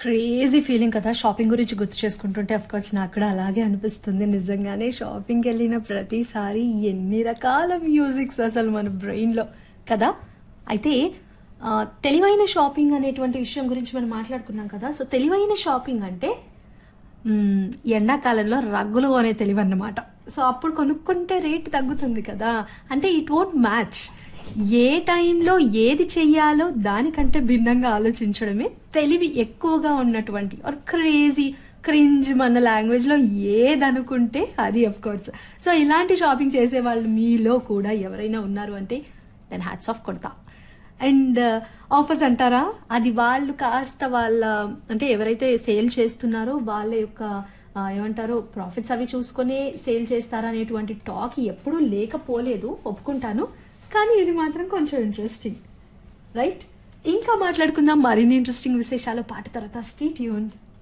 crazy feeling కదా shopping గురించి గుర్తు చేసుకుంటుంటే అఫ్ కోర్స్ నాకు కూడా అలాగే అనిపిస్తుంది నిజంగానే షాపింగ్కి వెళ్ళిన ప్రతిసారి ఎన్ని రకాల మ్యూజిక్స్ అసలు మన బ్రెయిన్లో కదా అయితే ఆ, తెలివైన షాపింగ్ అనేటువంటి విషయం గురించి మనం మాట్లాడుకున్నాం కదా సో తెలివైన షాపింగ్ అంటే మ్మ్, ఎండాకాలంలో రగ్గులు కొనే తెలివి అన్నమాట సో అప్పుడు కొనుక్కుంటే రేట్ తగ్గుతుంది కదా అంటే ఇట్ వోంట్ మ్యాచ్ ఏ టైంలో ఏది చెయ్యాలో దానికంటే భిన్నంగా ఆలోచించడమే తెలివి ఎక్కువగా ఉన్నటువంటి ఆర్ క్రేజీ క్రింజ్ మన లాంగ్వేజ్లో ఏదనుకుంటే అది అఫ్ కోర్స్ సో ఇలాంటి షాపింగ్ చేసే వాళ్ళు మీలో కూడా ఎవరైనా ఉన్నారు అంటే నేను హ్యాట్స్ ఆఫ్ కొడతా అండ్ ఆఫర్స్ అంటారా అది వాళ్ళు కాస్త వాళ్ళ అంటే ఎవరైతే సేల్ చేస్తున్నారో వాళ్ళ యొక్క ఆ, ఏమంటారు ప్రాఫిట్స్ అవి చూసుకొని సేల్ చేస్తారా అనేటువంటి టాక్ ఎప్పుడూ లేకపోలేదు ఒప్పుకుంటాను కానీ ఇది మాత్రం కొంచెం ఇంట్రెస్టింగ్ రైట్ ఇంకా మాట్లాడుకుందాం మరిన్ని ఇంట్రెస్టింగ్ విశేషాలు పాట తర్వాత స్టీ ట్యూన్